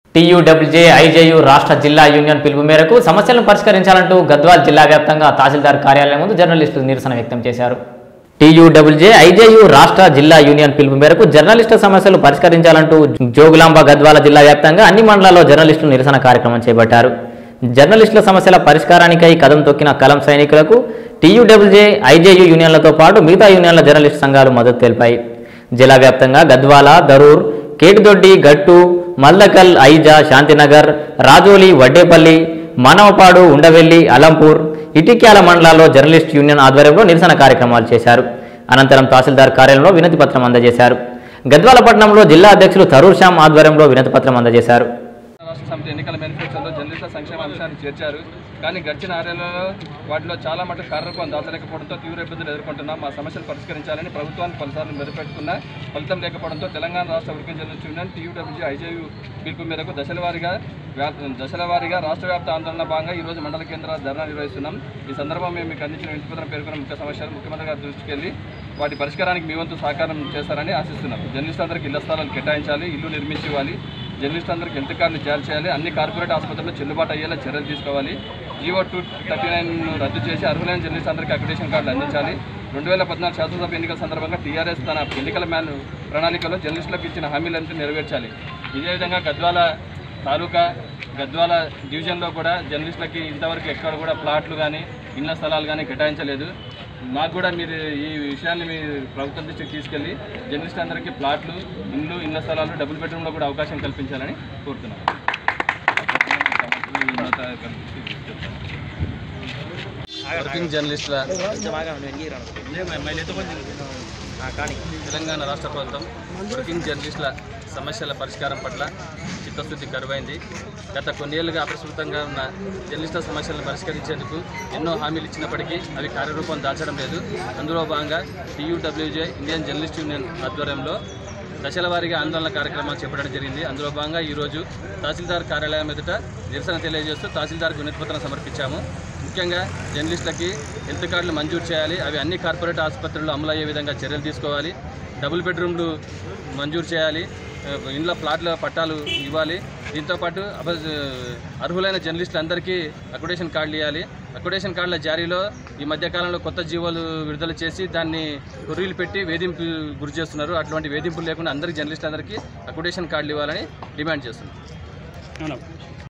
TUWJ IJU రాష్ట్ర జిల్లా union పిలుపు మేరకు సమస్యలను పరిష్కరించాలంటూ గద్వాల్ జిల్లా వ్యాప్తంగా తహసీల్దార్ కార్యాలయం ముందు జర్నలిస్టులు నిరసన వ్యక్తం చేశారు టీయూడబ్ల్యూజే ఐజేయు రాష్ట్ర జిల్లా యూనియన్ పిలుపు మేరకు జర్నలిస్టు సమస్యలు పరిష్కరించాలంటూ జోగులాంబ గద్వాల జిల్లా వ్యాప్తంగా అన్ని మండలాల్లో జర్నలిస్టులు నిరసన కార్యక్రమం చేపట్టారు జర్నలిస్టుల సమస్యల పరిష్కారానికై కదం తొక్కిన కలం సైనికులకు టీయూడబ్ల్యూజే ఐజేయు యూనియన్లతో పాటు మిగతా యూనియన్ల జర్నలిస్టు సంఘాలు మద్దతు తెలిపాయి జిల్లా వ్యాప్తంగా గద్వాల దరూర్ కేటిదొడ్డి గట్టు మల్దకల్ ఐజా శాంతినగర్ రాజోలి వడ్డేపల్లి మానవపాడు ఉండవెల్లి అలంపూర్ ఇటిక్యాల మండలాల్లో జర్నలిస్ట్ యూనియన్ ఆధ్వర్యంలో నిరసన కార్యక్రమాలు చేశారు అనంతరం తహసీల్దార్ కార్యాలయంలో వినతి పత్రం అందజేశారు గద్వాల పట్టణంలో జిల్లా అధ్యక్షులు తరూర్ శ్యామ్ ఆధ్వర్యంలో వినతి పత్రం అందజేశారు రాష్ట్ర సమితి ఎన్నికల మేనిఫెస్టోలో జర్నలిస్టుల సంక్షేమ అంశాన్ని చేర్చారు కానీ గడిచిన ఆరేళ్లలో వాటిలో చాలా మటుకు కార్యరూపం దాచలేకపోవడంతో తీవ్ర ఇబ్బందులు ఎదుర్కొంటున్నాం మా సమస్యలు పరిష్కరించాలని ప్రభుత్వాన్ని పలుసార్లు మెరుపెట్టుకున్న ఫలితం లేకపోవడంతో తెలంగాణ రాష్ట్ర working journalist union TUWJ IJU పిలుపు మేరకు దశలవారీగా వ్యా- దశలవారీగా రాష్ట్ర వ్యాప్త ఆందోళన భాగంగా ఈ రోజు మండల కేంద్రాల ధర్నా నిర్వహిస్తున్నాం ఈ సందర్భంగా మేము మీకు అందించిన వినతిపత్రం పేర్కొన్న ముఖ్య సమస్యలు ముఖ్యమంత్రి గారి దృష్టికి వెళ్ళి వాటి పరిష్కారానికి మీ వంతు సహకారం చేస్తారని ఆశిస్తున్నాం జర్నలిస్టులందరికీ ఇళ్ల స్థలాలు కేటాయించాలి ఇల్లు నిర్మించి ఇవ్వాలి జర్నలిస్టులందరికీ హెల్త్ కార్డులు జారీ చేయాలి అన్ని కార్పొరేట్ ఆసుపత్రుల్లో చెల్లుబాటు అయ్యేలా చర్యలు తీసుకోవాలి జీవో టూ థర్టీ నైన్ రద్దు చేసి అర్హులైన జర్నలిస్ట్ అందరికీ అక్రిడేషన్ కార్డులు అందించాలి రెండు వేల పద్నాలుగు శాసనసభ ఎన్నికల సందర్భంగా టీఆర్ఎస్ తన ఎన్నికల మ్యాన్ ప్రణాళికలో జర్నలిస్టులకు ఇచ్చిన హామీలంతా నెరవేర్చాలి ఇదే విధంగా గద్వాల తాలూకా గద్వాల డివిజన్లో కూడా జర్నలిస్టులకి ఇంతవరకు ఎక్కడ కూడా ప్లాట్లు కానీ ఇళ్ల స్థలాలు కానీ కేటాయించలేదు మాకు కూడా మీరు ఈ విషయాన్ని మీ ప్రభుత్వం దృష్టికి తీసుకెళ్ళి జర్నలిస్ట్ అందరికీ ప్లాట్లు ఇండ్లు ఇళ్ల స్థలాలు డబుల్ బెడ్రూమ్లో కూడా అవకాశం కల్పించాలని కోరుతున్నాను వర్కింగ్ జర్నలిస్టుల తెలంగాణ రాష్ట్ర ప్రభుత్వం వర్కింగ్ జర్నలిస్టుల సమస్యల పరిష్కారం పట్ల చిత్తశుద్ధి కరువైంది గత కొన్నేళ్లుగా అప్రస్తుతంగా ఉన్న జర్నలిస్టుల సమస్యలను పరిష్కరించేందుకు ఎన్నో హామీలు ఇచ్చినప్పటికీ అవి కార్యరూపం దాల్చడం లేదు అందులో భాగంగా టీయూడబ్ల్యూజే ఇండియన్ జర్నలిస్ట్ యూనియన్ ఆధ్వర్యంలో దశల వారీగా ఆందోళన కార్యక్రమాలు చేపట్టడం జరిగింది అందులో భాగంగా ఈరోజు తహసీల్దార్ కార్యాలయం ఎదుట నిరసన తెలియజేస్తూ తహసీల్దార్కు వినతిపత్రం సమర్పించాము ముఖ్యంగా జర్నలిస్టులకి హెల్త్ కార్డులు మంజూరు చేయాలి అవి అన్ని కార్పొరేట్ ఆసుపత్రుల్లో అమలు అయ్యే విధంగా చర్యలు తీసుకోవాలి డబుల్ బెడ్రూమ్లు మంజూరు చేయాలి ఆ, ఇండ్ల ప్లాట్ల పట్టాలు ఇవ్వాలి దీంతోపాటు అబ- అర్హులైన జర్నలిస్టులందరికీ అక్రిడేషన్ కార్డులు ఇవ్వాలి అక్రిడేషన్ కార్డుల జారీలో ఈ మధ్యకాలంలో కొత్త జీవోలు విడుదల చేసి దాన్ని కొర్రీలు పెట్టి వేధింపు గురి చేస్తున్నారు అటువంటి వేధింపులు లేకుండా అందరికీ జర్నలిస్టులందరికీ అక్రిడేషన్ కార్డులు ఇవ్వాలని డిమాండ్ చేస్తున్నారు